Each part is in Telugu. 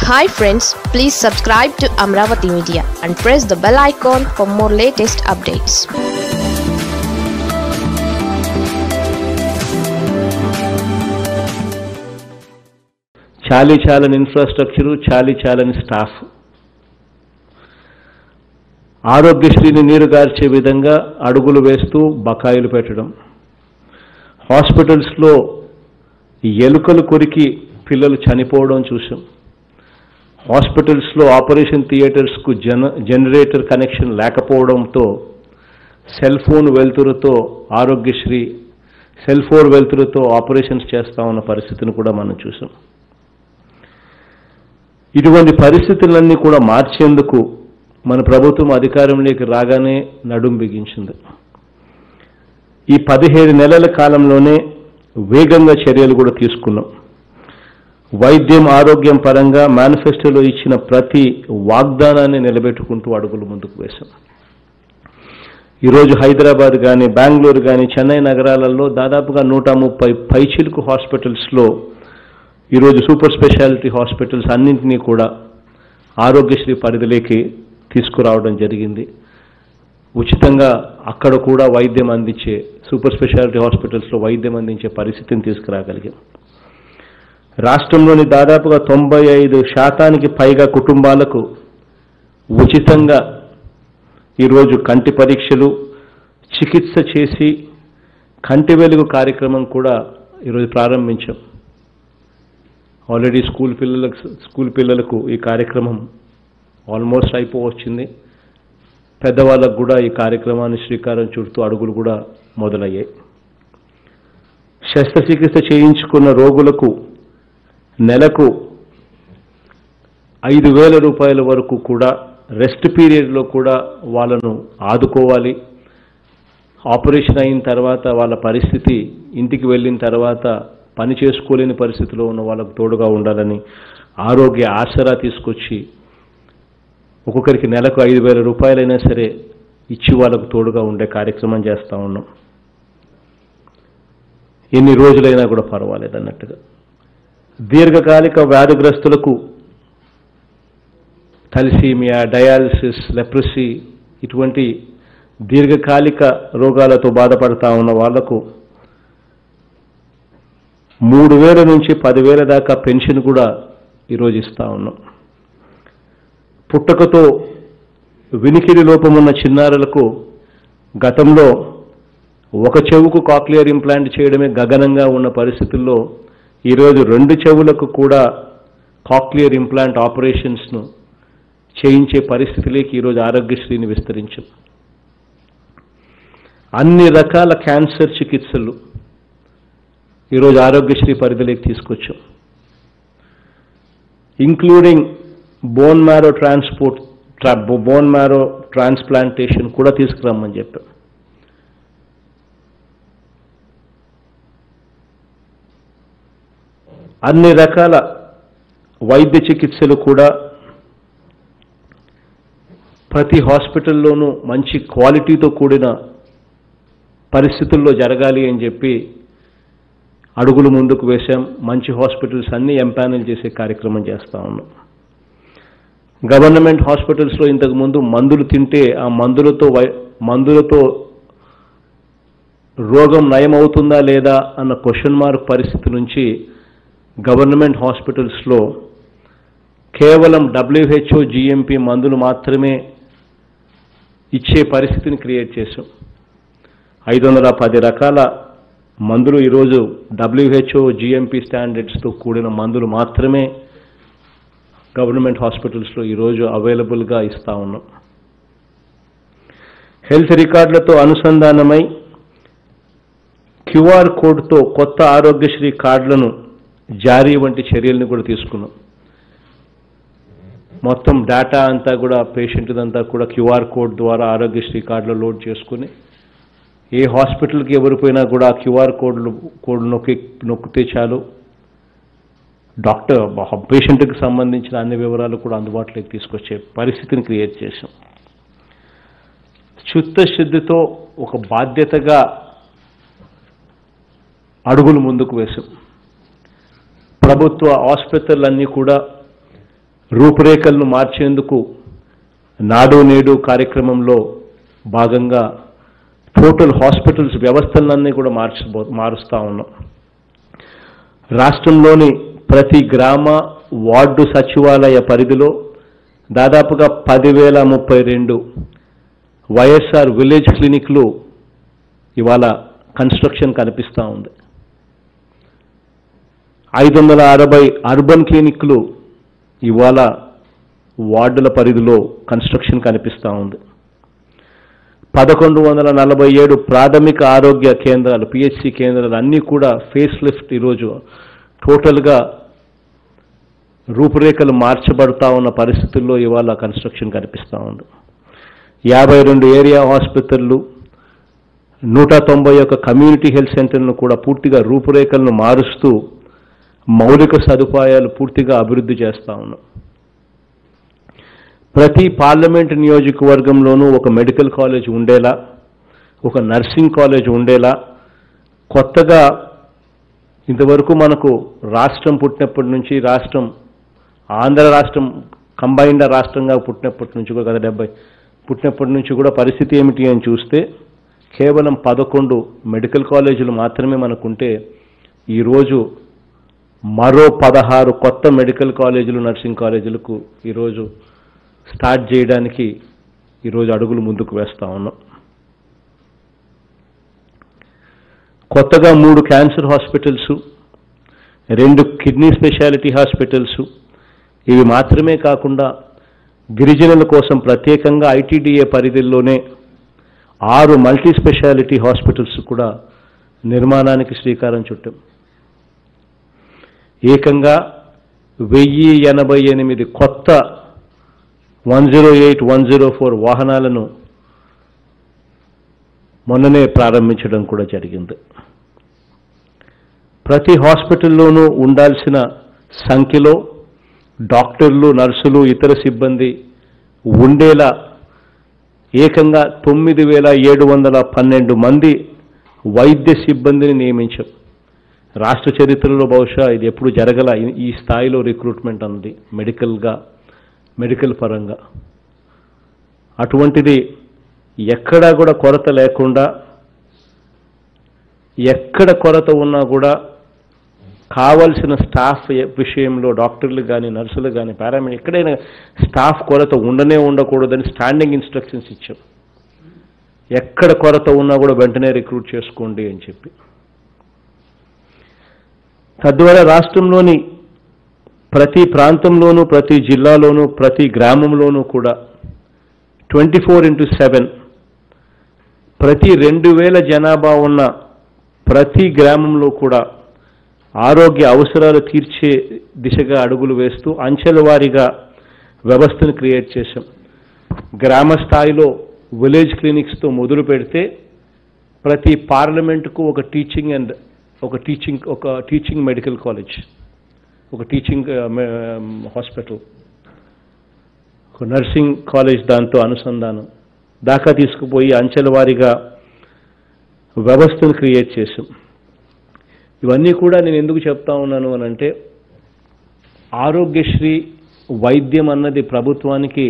Hi friends please subscribe to Amaravati media and press the bell icon for more latest updates చాలీ చాలని ఇన్ఫ్రాస్ట్రక్చరు చాలీ చాలని స్టాఫ్ ఆరోగ్యశ్రీని నీరుగార్చే విధంగా అడుగులు వేస్తూ బకాయిలు పెట్టడం హాస్పిటల్స్లో ఎలుకలు కొరికి పిల్లలు చనిపోవడం చూసాం హాస్పిటల్స్లో ఆపరేషన్ థియేటర్స్కు జన జనరేటర్ కనెక్షన్ లేకపోవడంతో సెల్ ఫోన్ వెలుతురుతో ఆరోగ్యశ్రీ సెల్ ఫోన్ వెలుతురుతో ఆపరేషన్స్ చేస్తా ఉన్న పరిస్థితిని కూడా మనం చూసాం ఇటువంటి పరిస్థితులన్నీ కూడా మార్చేందుకు మన ప్రభుత్వం అధికారంలోకి రాగానే నడుం బిగించింది ఈ పదిహేడు నెలల కాలంలోనే వేగంగా చర్యలు కూడా తీసుకున్నాం వైద్యం ఆరోగ్యం పరంగా మేనిఫెస్టోలో ఇచ్చిన ప్రతి వాగ్దానాన్ని నిలబెట్టుకుంటూ అడుగులు ముందుకు వేశాం ఈరోజు హైదరాబాద్ కానీ బెంగళూరు కానీ చెన్నై నగరాలలో దాదాపుగా నూట ముప్పై పైచిలుకు హాస్పిటల్స్లో ఈరోజు సూపర్ స్పెషాలిటీ హాస్పిటల్స్ అన్నింటినీ కూడా ఆరోగ్యశ్రీ పరిధిలోకి తీసుకురావడం జరిగింది ఉచితంగా అక్కడ కూడా వైద్యం అందించే సూపర్ స్పెషాలిటీ హాస్పిటల్స్లో వైద్యం అందించే పరిస్థితిని తీసుకురాగలిగాం రాష్ట్రంలోని దాదాపుగా తొంభై ఐదు శాతానికి పైగా కుటుంబాలకు ఉచితంగా ఈరోజు కంటి పరీక్షలు చికిత్స చేసి కంటి వెలుగు కార్యక్రమం కూడా ఈరోజు ప్రారంభించాం ఆల్రెడీ స్కూల్ పిల్లలకు స్కూల్ పిల్లలకు ఈ కార్యక్రమం ఆల్మోస్ట్ అయిపోవచ్చింది పెద్దవాళ్ళకు కూడా ఈ కార్యక్రమాన్ని శ్రీకారం చుడుతూ అడుగులు కూడా మొదలయ్యాయి శస్త్రచికిత్స చేయించుకున్న రోగులకు నెలకు ఐదు వేల రూపాయల వరకు కూడా రెస్ట్ పీరియడ్లో కూడా వాళ్ళను ఆదుకోవాలి ఆపరేషన్ అయిన తర్వాత వాళ్ళ పరిస్థితి ఇంటికి వెళ్ళిన తర్వాత పని చేసుకోలేని పరిస్థితిలో ఉన్న వాళ్ళకు తోడుగా ఉండాలని ఆరోగ్య ఆసరా తీసుకొచ్చి ఒక్కొక్కరికి నెలకు ఐదు వేల రూపాయలైనా సరే ఇచ్చి వాళ్ళకు తోడుగా ఉండే కార్యక్రమం చేస్తూ ఉన్నాం ఎన్ని రోజులైనా కూడా పర్వాలేదు అన్నట్టుగా దీర్ఘకాలిక వ్యాధిగ్రస్తులకు థలిసీమియా డయాలసిస్ లెప్రసీ ఇటువంటి దీర్ఘకాలిక రోగాలతో బాధపడతా ఉన్న వాళ్లకు మూడు వేల నుంచి పదివేల దాకా పెన్షన్ కూడా ఈరోజు ఇస్తా ఉన్నాం పుట్టకతో వినికిడి లోపమున్న చిన్నారులకు గతంలో ఒక చెవుకు కాక్లియర్ ఇంప్లాంట్ చేయడమే గగనంగా ఉన్న పరిస్థితుల్లో ఈరోజు రెండు చెవులకు కూడా కాక్లియర్ ఇంప్లాంట్ ఆపరేషన్స్ను చేయించే పరిస్థితిలోకి ఈరోజు ఆరోగ్యశ్రీని విస్తరించాం అన్ని రకాల క్యాన్సర్ చికిత్సలు ఈరోజు ఆరోగ్యశ్రీ పరిధిలోకి తీసుకొచ్చాం including bone marrow transport bone marrow transplantation కూడా తీసుకురమ్మని చెప్పాం అన్ని రకాల వైద్య చికిత్సలు కూడా ప్రతి హాస్పిటల్లోనూ మంచి క్వాలిటీతో కూడిన పరిస్థితుల్లో జరగాలి అని చెప్పి అడుగులు ముందుకు వేశాం మంచి హాస్పిటల్స్ అన్నీ ఎంపానల్ చేసే కార్యక్రమం చేస్తూ ఉన్నాం గవర్నమెంట్ హాస్పిటల్స్లో ఇంతకుముందు మందులు తింటే ఆ మందులతో వై మందులతో రోగం నయమవుతుందా లేదా అన్న క్వశ్చన్ మార్క్ పరిస్థితి నుంచి గవర్నమెంట్ హాస్పిటల్స్లో కేవలం డబ్ల్యూహెచ్ఓ జిఎంపి మందులు మాత్రమే ఇచ్చే పరిస్థితిని క్రియేట్ చేశాం ఐదు వందల పది రకాల మందులు ఈరోజు డబ్ల్యూహెచ్ఓ జిఎంపి స్టాండర్డ్స్తో కూడిన మందులు మాత్రమే గవర్నమెంట్ హాస్పిటల్స్లో ఈరోజు అవైలబుల్గా ఇస్తా ఉన్నాం హెల్త్ రికార్డులతో అనుసంధానమై క్యూఆర్ కోడ్తో కొత్త ఆరోగ్యశ్రీ కార్డులను జారీ వంటి చర్యలను కూడా తీసుకున్నాం మొత్తం డేటా అంతా కూడా పేషెంట్ అంతా కూడా క్యూఆర్ కోడ్ ద్వారా ఆరోగ్యశ్రీ కార్డులో లోడ్ చేసుకుని ఏ హాస్పిటల్కి ఎవరు పోయినా కూడా ఆ క్యూఆర్ కోడ్లు కోడ్ నొక్కి నొక్కితే చాలు డాక్టర్ పేషెంట్కి సంబంధించిన అన్ని వివరాలు కూడా అందుబాటులోకి తీసుకొచ్చే పరిస్థితిని క్రియేట్ చేశాం చిత్తశుద్ధితో ఒక బాధ్యతగా అడుగులు ముందుకు వేశాం ప్రభుత్వ ఆసుపత్రులన్నీ కూడా రూపురేఖలను మార్చేందుకు నాడు నేడు కార్యక్రమంలో భాగంగా టోటల్ హాస్పిటల్స్ వ్యవస్థలన్నీ కూడా మార్చబో మారుస్తూ ఉన్నాం రాష్ట్రంలోని ప్రతి గ్రామ వార్డు సచివాలయ పరిధిలో దాదాపుగా పదివేల ముప్పై రెండు వైఎస్ఆర్ విలేజ్ క్లినిక్లు ఇవాళ కన్స్ట్రక్షన్ కనిపిస్తూ ఉంది ఐదు వందల అరవై అర్బన్ క్లినిక్లు ఇవాళ వార్డుల పరిధిలో కన్స్ట్రక్షన్ కనిపిస్తూ ఉంది పదకొండు వందల నలభై ఏడు ప్రాథమిక ఆరోగ్య కేంద్రాలు పిహెచ్సి కేంద్రాలు అన్నీ కూడా ఫేస్ లిఫ్ట్ ఈరోజు టోటల్గా రూపురేఖలు మార్చబడతా ఉన్న పరిస్థితుల్లో ఇవాళ కన్స్ట్రక్షన్ కనిపిస్తూ ఉంది యాభై రెండు ఏరియా ఆసుపత్రులు నూట తొంభై ఒక్క కమ్యూనిటీ హెల్త్ సెంటర్లను కూడా పూర్తిగా రూపురేఖలను మారుస్తూ మౌలిక సదుపాయాలు పూర్తిగా అభివృద్ధి చేస్తా ఉన్నాం ప్రతి పార్లమెంట్ నియోజకవర్గంలోనూ ఒక మెడికల్ కాలేజ్ ఉండేలా ఒక నర్సింగ్ కాలేజ్ ఉండేలా కొత్తగా ఇంతవరకు మనకు రాష్ట్రం పుట్టినప్పటి నుంచి రాష్ట్రం ఆంధ్ర రాష్ట్రం కంబైన్డ్ రాష్ట్రంగా పుట్టినప్పటి నుంచి కూడా గత డెబ్బై పుట్టినప్పటి నుంచి కూడా పరిస్థితి ఏమిటి అని చూస్తే కేవలం పదకొండు మెడికల్ కాలేజీలు మాత్రమే మనకుంటే ఈరోజు మరో పదహారు కొత్త మెడికల్ కాలేజీలు నర్సింగ్ కాలేజీలకు ఈరోజు స్టార్ట్ చేయడానికి ఈరోజు అడుగులు ముందుకు వేస్తా ఉన్నాం కొత్తగా మూడు క్యాన్సర్ హాస్పిటల్స్ రెండు కిడ్నీ స్పెషాలిటీ హాస్పిటల్స్ ఇవి మాత్రమే కాకుండా గిరిజనుల కోసం ప్రత్యేకంగా ఐటీడీఏ పరిధిలోనే ఆరు మల్టీ స్పెషాలిటీ హాస్పిటల్స్ కూడా నిర్మాణానికి శ్రీకారం చుట్టాం ఏకంగా వెయ్యి ఎనభై ఎనిమిది కొత్త one zero eight one zero four వాహనాలను మొన్ననే ప్రారంభించడం కూడా జరిగింది ప్రతి హాస్పిటల్లోనూ ఉండాల్సిన సంఖ్యలో డాక్టర్లు నర్సులు ఇతర సిబ్బంది ఉండేలా ఏకంగా తొమ్మిది వేల ఏడు వందల పన్నెండు మంది వైద్య సిబ్బందిని నియమించాం రాష్ట్ర చరిత్రలో బహుశా ఇది ఎప్పుడు జరగల ఈ- ఈ స్థాయిలో రిక్రూట్మెంట్ అన్నది మెడికల్గా మెడికల్ పరంగా అటువంటిది ఎక్కడా కూడా కొరత లేకుండా ఎక్కడ కొరత ఉన్నా కూడా కావలసిన స్టాఫ్ ఎ- విషయంలో డాక్టర్లు కానీ నర్సులు కానీ పారామెడిక్ ఎక్కడైనా స్టాఫ్ కొరత ఉండనే ఉండకూడదని స్టాండింగ్ ఇన్స్ట్రక్షన్స్ ఇచ్చాం ఎక్కడ కొరత ఉన్నా కూడా వెంటనే రిక్రూట్ చేసుకోండి అని చెప్పి తద్వారా రాష్ట్రంలోని ప్రతి ప్రాంతంలోనూ ప్రతి జిల్లాలోనూ ప్రతి గ్రామంలోనూ కూడా ట్వంటీ ఫోర్ ఇంటూ సెవెన్ ప్రతి రెండు వేల జనాభా ఉన్న ప్రతి గ్రామంలో కూడా ఆరోగ్య అవసరాలు తీర్చే దిశగా అడుగులు వేస్తూ అంచెల వారీగా వ్యవస్థను క్రియేట్ చేశాం గ్రామ స్థాయిలో విలేజ్ క్లినిక్స్తో మొదలు పెడితే ప్రతి పార్లమెంటుకు ఒక టీచింగ్ అండ్ ఒక టీచింగ్ ఒక టీచింగ్ మెడికల్ కాలేజ్ ఒక టీచింగ్ హాస్పిటల్ ఒక నర్సింగ్ కాలేజ్ దాంతో అనుసంధానం దాకా తీసుకుపోయి అంచెల వారీగా వ్యవస్థను క్రియేట్ చేశాం ఇవన్నీ కూడా నేను ఎందుకు చెప్తా ఉన్నాను అని అంటే ఆరోగ్యశ్రీ వైద్యం అన్నది ప్రభుత్వానికి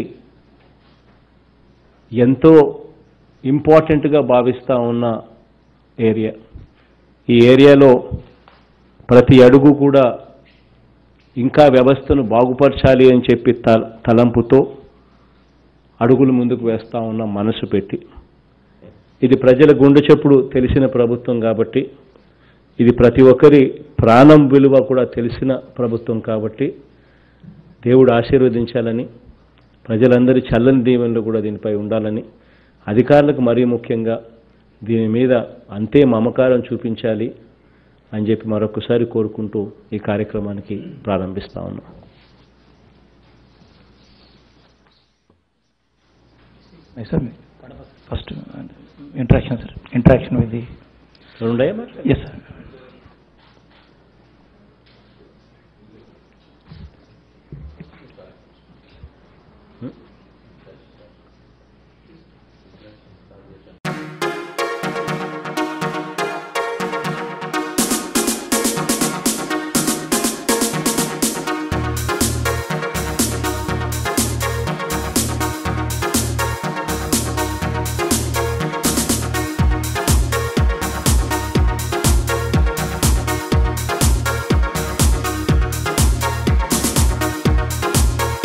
ఎంతో ఇంపార్టెంట్గా భావిస్తూ ఉన్న ఏరియా ఈ ఏరియాలో ప్రతి అడుగు కూడా ఇంకా వ్యవస్థను బాగుపరచాలి అని చెప్పి త తలంపుతో అడుగులు ముందుకు వేస్తా ఉన్నాం మనసు పెట్టి ఇది ప్రజల గుండె చప్పుడు తెలిసిన ప్రభుత్వం కాబట్టి ఇది ప్రతి ఒక్కరి ప్రాణం విలువ కూడా తెలిసిన ప్రభుత్వం కాబట్టి దేవుడు ఆశీర్వదించాలని ప్రజలందరి చల్లని దీవెనలు కూడా దీనిపై ఉండాలని అధికారులకు మరీ ముఖ్యంగా దీని మీద అంతే మమకారం చూపించాలి అని చెప్పి మరొకసారి కోరుకుంటూ ఈ కార్యక్రమానికి ప్రారంభిస్తా ఉన్నాం Yes, sir. First, uh, interaction, sir. Interaction with the, రెండయ్యా yes, sir.